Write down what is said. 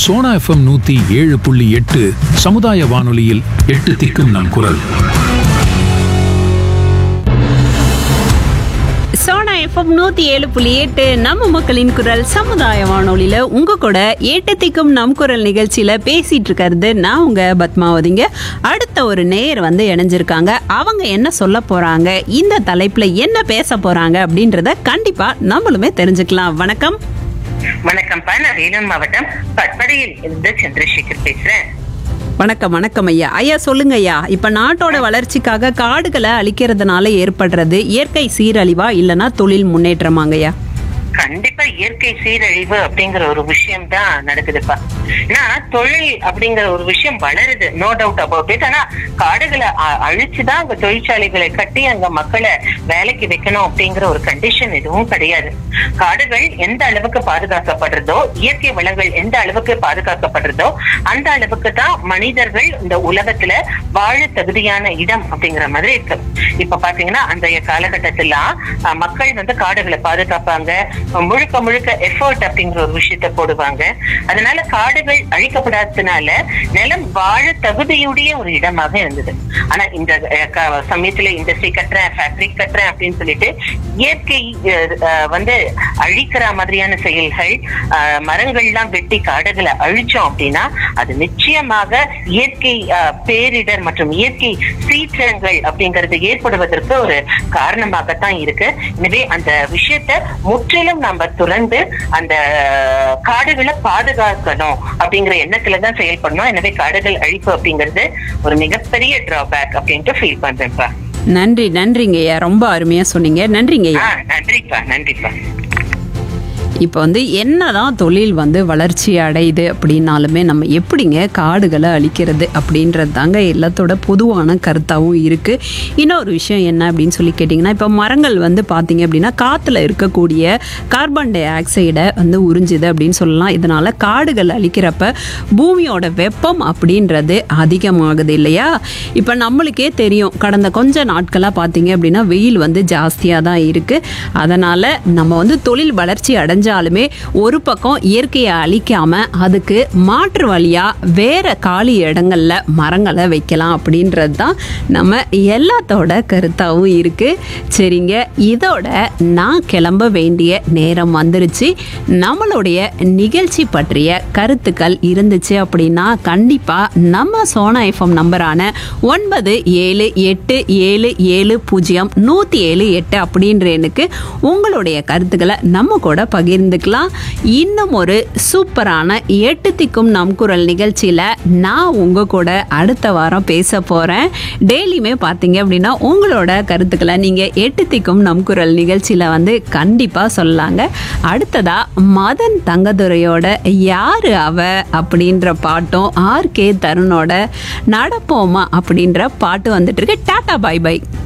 Sona FM நூத்தி ஏழு புள்ளி எட்டு சமுதாய வானொலியில் எட்டு திக்கும் நம் குரல் சோனா எஃப்எம் நூத்தி ஏழு புள்ளி எட்டு நம்ம மக்களின் குரல் சமுதாய வானொலியில உங்க கூட ஏட்டத்திக்கும் நம் குரல் நிகழ்ச்சியில பேசிட்டு இருக்கிறது நான் உங்க பத்மாவதிங்க அடுத்த ஒரு நேயர் வந்து இணைஞ்சிருக்காங்க அவங்க என்ன சொல்ல போறாங்க இந்த தலைப்புல என்ன பேச போறாங்க அப்படின்றத கண்டிப்பா நம்மளுமே தெரிஞ்சுக்கலாம் வணக்கம் வணக்கம்ப்பா நான் வேலூர் மாவட்டம் பட்படையில் இருந்து சந்திரசேகர் பேசுறேன் வணக்கம் வணக்கம் ஐயா ஐயா சொல்லுங்க ஐயா இப்ப நாட்டோட வளர்ச்சிக்காக காடுகளை அழிக்கிறதுனால ஏற்படுறது இயற்கை சீரழிவா இல்லனா தொழில் முன்னேற்றமாங்க ஐயா கண்டிப்பா இயற்கை சீரழிவு அப்படிங்கிற ஒரு விஷயம் தான் நடக்குதுப்பா ஏன்னா தொழில் அப்படிங்கிற ஒரு விஷயம் வளருது நோ டவுட் அபவுட் இட் ஆனா காடுகளை அ- அழிச்சுதான் அங்க தொழிற்சாலைகளை கட்டி அங்க மக்களை வேலைக்கு வைக்கணும் அப்படிங்கிற ஒரு கண்டிஷன் எதுவும் கிடையாது காடுகள் எந்த அளவுக்கு பாதுகாக்கப்படுறதோ இயற்கை வளங்கள் எந்த அளவுக்கு பாதுகாக்கப்படுறதோ அந்த அளவுக்கு தான் மனிதர்கள் இந்த உலகத்துல வாழ தகுதியான இடம் அப்படிங்கிற மாதிரி இருக்கு இப்ப பாத்தீங்கன்னா அந்த காலகட்டத்துல அஹ், மக்கள் வந்து காடுகளை பாதுகாப்பாங்க முழுக்க முழுக்க எஃபர்ட் அப்படிங்கிற ஒரு விஷயத்த போடுவாங்க அதனால காடுகள் அழிக்கப்படாததுனால நிலம் வாழ தகுதியுடைய ஒரு இடமாக இருந்தது ஆனா இந்த அஹ், க- சமயத்துல இண்டஸ்ட்ரி கட்டுறேன் ஃபேக்டரி கட்டுறேன் அப்படின்னு சொல்லிட்டு இயற்கை அஹ், அஹ், வந்து அழிக்கிற மாதிரியான செயல்கள் அஹ், மரங்கள்லாம் வெட்டி காடுகளை அழிச்சோம் அப்படின்னா அது நிச்சயமாக இயற்கை அஹ், பேரிடர் மற்றும் இயற்கை சீற்றங்கள் அப்படிங்கிறது ஏற்படுவதற்கு ஒரு காரணமாகத்தான் இருக்கு எனவே அந்த விஷயத்த முற்றிலும் நம்ம துறந்து அந்த காடுகளை பாதுகாக்கணும் அப்படிங்கிற எண்ணத்துல தான் செயல்படணும் எனவே காடுகள் அழிப்பு அப்படிங்கிறது ஒரு மிகப்பெரிய டிராபேக் அப்படின்ட்டு ஃபீல் பண்றேன்ப்பா நன்றி நன்றிங்க ஐயா ரொம்ப அருமையா சொன்னீங்க நன்றிங்க ஐயா ஆஹ் நன்றிப்பா நன்றிப்பா இப்போ வந்து என்னதான் தொழில் வந்து வளர்ச்சி அடையுது அப்படின்னாலுமே நம்ம எப்படிங்க காடுகளை அழிக்கிறது அப்படின்றது தாங்க எல்லாத்தோட பொதுவான கருத்தாகவும் இருக்குது இன்னொரு விஷயம் என்ன அப்படின்னு சொல்லி கேட்டிங்கன்னா இப்போ மரங்கள் வந்து பார்த்தீங்க அப்படின்னா காற்றுல இருக்கக்கூடிய கார்பன் டை ஆக்சைடை வந்து உறிஞ்சுது அப்படின்னு சொல்லலாம் இதனால் காடுகள் அழிக்கிறப்ப பூமியோட வெப்பம் அப்படின்றது அதிகமாகுது இல்லையா இப்போ நம்மளுக்கே தெரியும் கடந்த கொஞ்ச நாட்களாக பார்த்தீங்க அப்படின்னா வெயில் வந்து ஜாஸ்தியாக தான் இருக்குது அதனால் நம்ம வந்து தொழில் வளர்ச்சி அடைஞ்சாலுமே ஒரு பக்கம் இயற்கையை அழிக்காம அதுக்கு மாற்று வழியாக வேற காலி இடங்கள்ல மரங்களை வைக்கலாம் அப்படின்றது தான் நம்ம எல்லாத்தோட கருத்தாகவும் இருக்குது சரிங்க இதோட நான் கிளம்ப வேண்டிய நேரம் வந்துருச்சு நம்மளுடைய நிகழ்ச்சி பற்றிய கருத்துக்கள் இருந்துச்சு அப்படின்னா கண்டிப்பாக நம்ம சோனா எஃப்எம் நம்பரான ஒன்பது ஏழு எட்டு ஏழு ஏழு பூஜ்ஜியம் நூற்றி ஏழு எட்டு அப்படின்ற எண்ணுக்கு உங்களுடைய கருத்துக்களை நம்ம கூட பகிர்ந்துக்கலாம் இன்னும் ஒரு சூப்பரான எட்டு திக்கும் நம் குரல் நிகழ்ச்சியில் நான் உங்கள் கூட அடுத்த வாரம் பேச போகிறேன் டெய்லியுமே பார்த்தீங்க அப்படின்னா உங்களோட கருத்துக்களை நீங்கள் எட்டு திக்கும் நம் குரல் நிகழ்ச்சியில் வந்து கண்டிப்பாக சொல்லலாங்க அடுத்ததா மதன் தங்கதுரையோட யாரு அவ அப்படின்ற பாட்டும் ஆர் கே தருணோட நடப்போமா அப்படின்ற பாட்டு வந்துட்டு இருக்கு டாடா பை பை